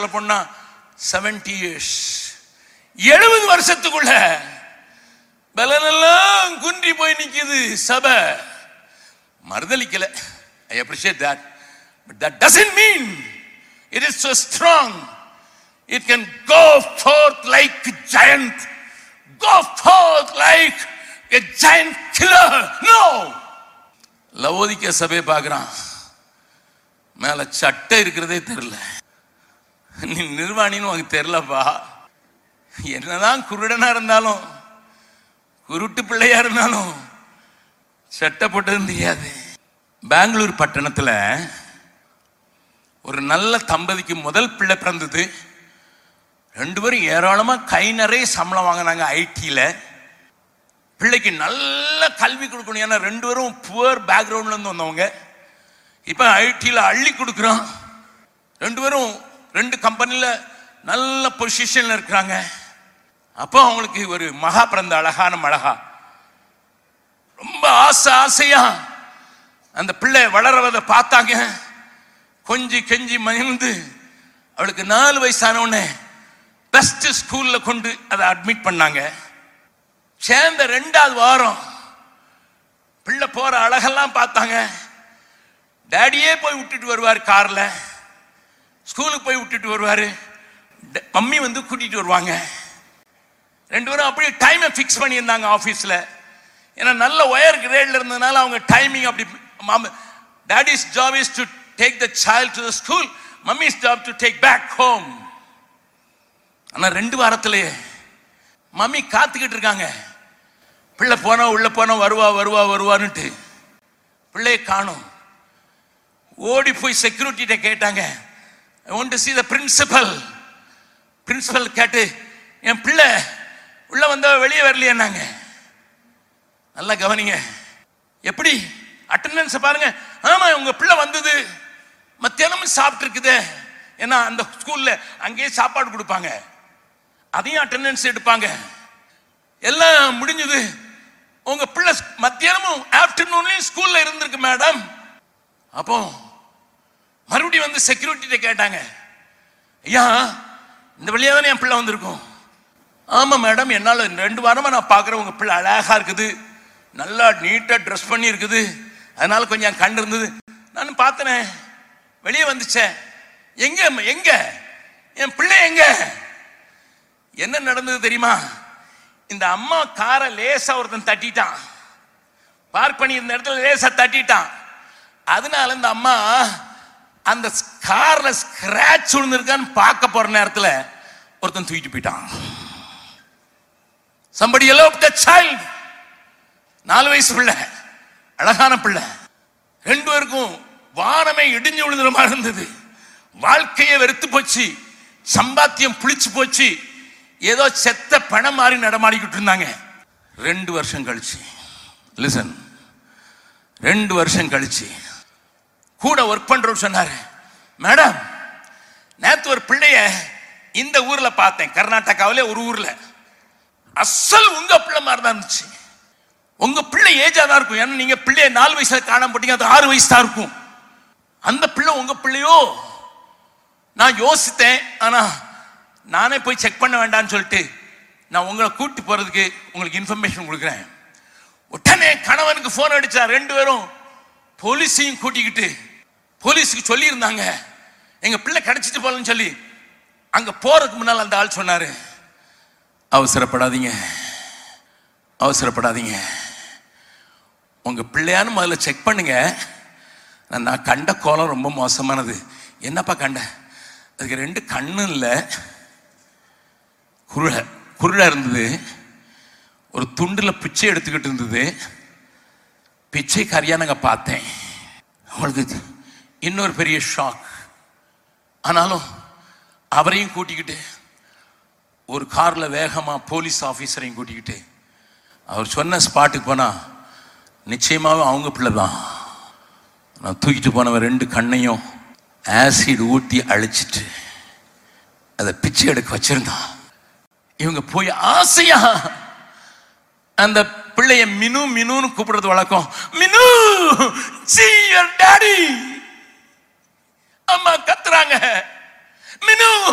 சொல்ல போனா seventy years எழுபது வருஷத்துக்குள்ள பலனெல்லாம் குன்றி போய் நிக்குது சபை மறுதளிக்கல I appreciate that but that doesn't mean it is so strong it can go forth like giant go forth like a giant killer no லவோதிக்க சபை பார்க்கறான் மேல சட்டை இருக்கிறதே தெரியல நீ நிர்வாணின்னு உனக்கு தெரியலப்பா என்னதான் குருடனா இருந்தாலும் குருட்டு பிள்ளையா இருந்தாலும் சட்டை போட்டது தெரியாது பெங்களூர் பட்டணத்துல ஒரு நல்ல தம்பதிக்கு முதல் பிள்ளை பிறந்தது ரெண்டு பேரும் ஏராளமா கை நிறைய சம்பளம் வாங்கினாங்க ஐடியில பிள்ளைக்கு நல்ல கல்வி கொடுக்கணும் ஏன்னா ரெண்டு பேரும் புவர் பேக்ரவுண்ட்ல இருந்து வந்தவங்க இப்ப ஐடியில அள்ளி கொடுக்குறோம் ரெண்டு பேரும் ரெண்டு கம்பெனில நல்ல பொசிஷன்ல இருக்கிறாங்க அப்போ அவங்களுக்கு ஒரு மகா பிறந்த அழகான மழகா ரொம்ப ஆசை ஆசையா அந்த பிள்ளை வளரவதை பார்த்தாங்க கொஞ்சி கெஞ்சி மகிழ்ந்து அவளுக்கு நாலு வயசான உடனே பெஸ்ட் ஸ்கூல்ல கொண்டு அதை அட்மிட் பண்ணாங்க சேர்ந்த ரெண்டாவது வாரம் பிள்ளை போற அழகெல்லாம் பார்த்தாங்க டேடியே போய் விட்டுட்டு வருவார் கார்ல ஸ்கூலுக்கு போய் விட்டுட்டு வருவாரு ட- மம்மி வந்து கூட்டிட்டு வருவாங்க ரெண்டு பேரும் அப்படியே டைமை ஃபிக்ஸ் பண்ணியிருந்தாங்க ஆஃபீஸில் ஏன்னா நல்ல ஒயர் கிரேட்ல இருந்ததுனால அவங்க டைமிங் அப்படி daddy's job is to take the child to the school mummy's job to take back home ஆனா ரெண்டு வாரத்திலேயே மம்மி காத்துக்கிட்டு இருக்காங்க பிள்ளை போனா உள்ள போனா வருவா வருவா வருவான்னுட்டு பிள்ளையை காணும் ஓடி போய் செக்யூரிட்டிட்ட கேட்டாங்க I want to see the principal principal கேட்டு என் பிள்ளை உள்ள வந்தா வெளியே வரலையேன்னாங்க நல்லா கவனிங்க எப்படி அட்டெண்டன்ஸ் பாருங்க ஆமா உங்க பிள்ளை வந்தது மத்தியானமும் சாப்பிட்டு இருக்குதே ஏன்னா அந்த ஸ்கூல்ல அங்கேயே சாப்பாடு கொடுப்பாங்க அதையும் அட்டெண்டன்ஸ் எடுப்பாங்க எல்லாம் முடிஞ்சது உங்க பிள்ளை மத்தியானமும் ஆஃப்டர்நூன்லயும் ஸ்கூல்ல இருந்திருக்கு மேடம் அப்போ மறுபடியும் வந்து செக்யூரிட்டிட்ட கேட்டாங்க ஐயா இந்த வழியா தானே என் பிள்ளை வந்திருக்கும் ஆமா மேடம் என்னால ரெண்டு வாரமா நான் பார்க்குறேன் உங்க பிள்ளை அழகா இருக்குது நல்லா நீட்டா ட்ரெஸ் பண்ணி இருக்குது அதனால கொஞ்சம் என் கண் இருந்தது நான் பார்த்தனே வெளியே வந்துச்சே எங்க எங்க என் பிள்ளை எங்க என்ன நடந்தது தெரியுமா இந்த அம்மா காரை லேசா ஒருத்தன் தட்டிட்டான் பார்க் பண்ணி இருந்த இடத்துல லேசா தட்டிட்டான் அதனால இந்த அம்மா அந்த கார்ல ஸ்கிராச் விழுந்திருக்கான்னு பார்க்க போற நேரத்துல ஒருத்தன் தூக்கிட்டு போயிட்டான் somebody eloped the child நாலு வயசு பிள்ளை அழகான பிள்ளை ரெண்டு பேருக்கும் வானமே இடிஞ்சு விழுந்துற மாதிரி இருந்தது வாழ்க்கையை வெறுத்து போச்சு சம்பாத்தியம் புளிச்சு போச்சு ஏதோ செத்த பணம் மாதிரி நடமாடிக்கிட்டு இருந்தாங்க ரெண்டு வருஷம் கழிச்சு லிசன் ரெண்டு வருஷம் கழிச்சு கூட ஒர்க் பண்றவர் சொன்னாரு மேடம் நேத்து ஒரு பிள்ளைய இந்த ஊர்ல பார்த்தேன் கர்நாடகாவிலே ஒரு ஊர்ல அசல் உங்க பிள்ளை மாதிரி தான் இருந்துச்சு உங்க பிள்ளை ஏஜா தான் இருக்கும் ஏன்னா நீங்க பிள்ளைய நாலு வயசுல காணாம போட்டீங்க அது ஆறு வயசு தான் இருக்கும் அந்த பிள்ளை உங்க பிள்ளையோ நான் யோசித்தேன் ஆனா நானே போய் செக் பண்ண வேண்டாம்னு சொல்லிட்டு நான் உங்களை கூட்டி போறதுக்கு உங்களுக்கு இன்ஃபர்மேஷன் கொடுக்குறேன் உடனே கணவனுக்கு போன் அடிச்சா ரெண்டு பேரும் போலீஸையும் கூட்டிக்கிட்டு போலீஸுக்கு சொல்லியிருந்தாங்க எங்க பிள்ளை கிடைச்சிட்டு போலன்னு சொல்லி அங்க போறதுக்கு முன்னால் அந்த ஆள் சொன்னாரு அவசரப்படாதீங்க அவசரப்படாதீங்க உங்க பிள்ளையான்னு முதல்ல செக் பண்ணுங்க நான் நான் கண்ட கோலம் ரொம்ப மோசமானது என்னப்பா கண்ட அதுக்கு ரெண்டு கண்ணும் இல்லை குருள குருள இருந்தது ஒரு துண்டுல பிச்சை எடுத்துக்கிட்டு இருந்தது பிச்சைக்காரியா நாங்க பார்த்தேன் அவளுக்கு இன்னொரு பெரிய ஷாக் ஆனாலும் அவரையும் கூட்டிக்கிட்டு ஒரு கார்ல வேகமா போலீஸ் ஆபீசரையும் கூட்டிக்கிட்டு அவர் சொன்ன ஸ்பாட்டுக்கு போனா நிச்சயமாவே அவங்க பிள்ளை தான் நான் தூக்கிட்டு போனவன் ரெண்டு கண்ணையும் ஆசிட் ஊட்டி அழிச்சிட்டு அதை பிச்சை எடுக்க வச்சிருந்தான் இவங்க போய் ஆசையா அந்த பிள்ளைய மினு மினுன்னு கூப்பிடுறது வழக்கம் மினு see your daddy அம்மா கத்துறாங்க மினு